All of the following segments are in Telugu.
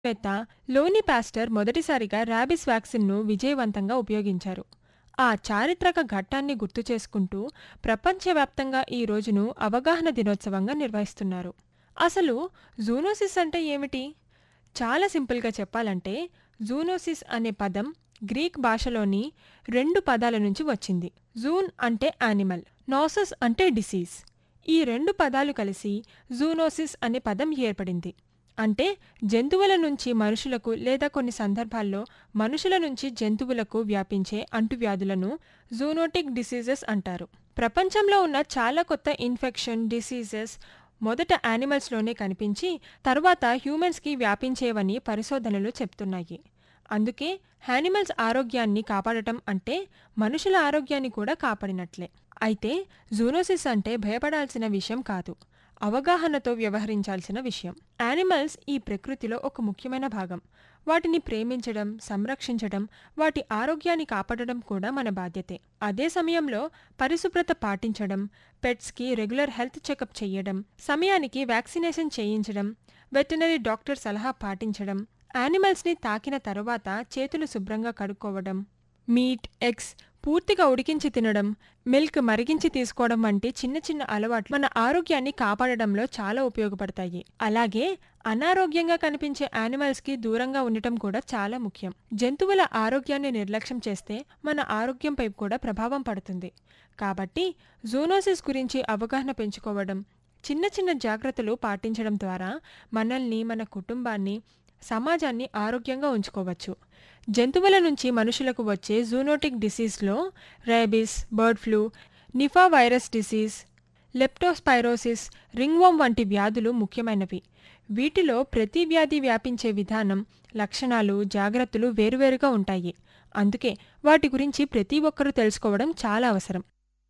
వేత్త లోని పాస్టర్ మొదటిసారిగా ర్యాబిస్ వ్యాక్సిన్ను విజయవంతంగా ఉపయోగించారు ఆ చారిత్రక ఘట్టాన్ని గుర్తు చేసుకుంటూ ప్రపంచవ్యాప్తంగా ఈ రోజును అవగాహన దినోత్సవంగా నిర్వహిస్తున్నారు అసలు జూనోసిస్ అంటే ఏమిటి చాలా సింపుల్గా చెప్పాలంటే జూనోసిస్ అనే పదం గ్రీక్ భాషలోని రెండు పదాల నుంచి వచ్చింది జూన్ అంటే యానిమల్ నోసస్ అంటే డిసీజ్ ఈ రెండు పదాలు కలిసి జూనోసిస్ అనే పదం ఏర్పడింది అంటే జంతువుల నుంచి మనుషులకు లేదా కొన్ని సందర్భాల్లో మనుషుల నుంచి జంతువులకు వ్యాపించే అంటువ్యాధులను జూనోటిక్ డిసీజెస్ అంటారు ప్రపంచంలో ఉన్న చాలా కొత్త ఇన్ఫెక్షన్ డిసీజెస్ మొదట యానిమల్స్లోనే కనిపించి తర్వాత హ్యూమన్స్కి వ్యాపించేవని పరిశోధనలు చెప్తున్నాయి అందుకే యానిమల్స్ ఆరోగ్యాన్ని కాపాడటం అంటే మనుషుల ఆరోగ్యాన్ని కూడా కాపాడినట్లే అయితే జూనోసిస్ అంటే భయపడాల్సిన విషయం కాదు అవగాహనతో వ్యవహరించాల్సిన విషయం యానిమల్స్ ఈ ప్రకృతిలో ఒక ముఖ్యమైన భాగం వాటిని ప్రేమించడం సంరక్షించడం వాటి ఆరోగ్యాన్ని కాపాడడం కూడా మన బాధ్యతే అదే సమయంలో పరిశుభ్రత పాటించడం పెట్స్కి రెగ్యులర్ హెల్త్ చెకప్ చేయడం సమయానికి వ్యాక్సినేషన్ చేయించడం వెటనరీ డాక్టర్ సలహా పాటించడం యానిమల్స్ని తాకిన తరువాత చేతులు శుభ్రంగా కడుక్కోవడం మీట్ ఎగ్స్ పూర్తిగా ఉడికించి తినడం మిల్క్ మరిగించి తీసుకోవడం వంటి చిన్న చిన్న అలవాట్లు మన ఆరోగ్యాన్ని కాపాడడంలో చాలా ఉపయోగపడతాయి అలాగే అనారోగ్యంగా కనిపించే యానిమల్స్కి దూరంగా ఉండటం కూడా చాలా ముఖ్యం జంతువుల ఆరోగ్యాన్ని నిర్లక్ష్యం చేస్తే మన ఆరోగ్యంపై కూడా ప్రభావం పడుతుంది కాబట్టి జూనోసిస్ గురించి అవగాహన పెంచుకోవడం చిన్న చిన్న జాగ్రత్తలు పాటించడం ద్వారా మనల్ని మన కుటుంబాన్ని సమాజాన్ని ఆరోగ్యంగా ఉంచుకోవచ్చు జంతువుల నుంచి మనుషులకు వచ్చే జూనోటిక్ డిసీజ్లో rabies bird flu Nipah virus disease leptospirosis ringworm వంటి వ్యాధులు ముఖ్యమైనవి వీటిలో ప్రతి వ్యాధి వ్యాపించే విధానం లక్షణాలు జాగ్రత్తలు వేరువేరుగా ఉంటాయి అందుకే వాటి గురించి ప్రతి ఒక్కరూ తెలుసుకోవడం చాలా అవసరం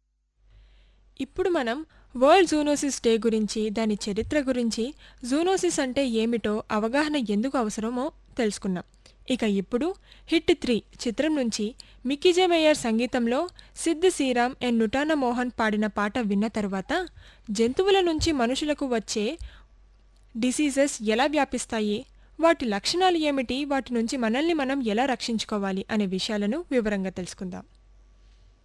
ఇప్పుడు మనం వరల్డ్ జూనోసిస్ డే గురించి దాని చరిత్ర గురించి జూనోసిస్ అంటే ఏమిటో అవగాహన ఎందుకు అవసరమో తెలుసుకున్నాం ఇక ఇప్పుడు హిట్ త్రీ చిత్రం నుంచి మిక్కీజే మేయర్ సంగీతంలో సిద్ధ్ శ్రీరామ్ ఎన్ నుటాన మోహన్ పాడిన పాట విన్న తరువాత జంతువుల నుంచి మనుషులకు వచ్చే డిసీజెస్ ఎలా వ్యాపిస్తాయి వాటి లక్షణాలు ఏమిటి వాటి నుంచి మనల్ని మనం ఎలా రక్షించుకోవాలి అనే విషయాలను వివరంగా తెలుసుకుందాం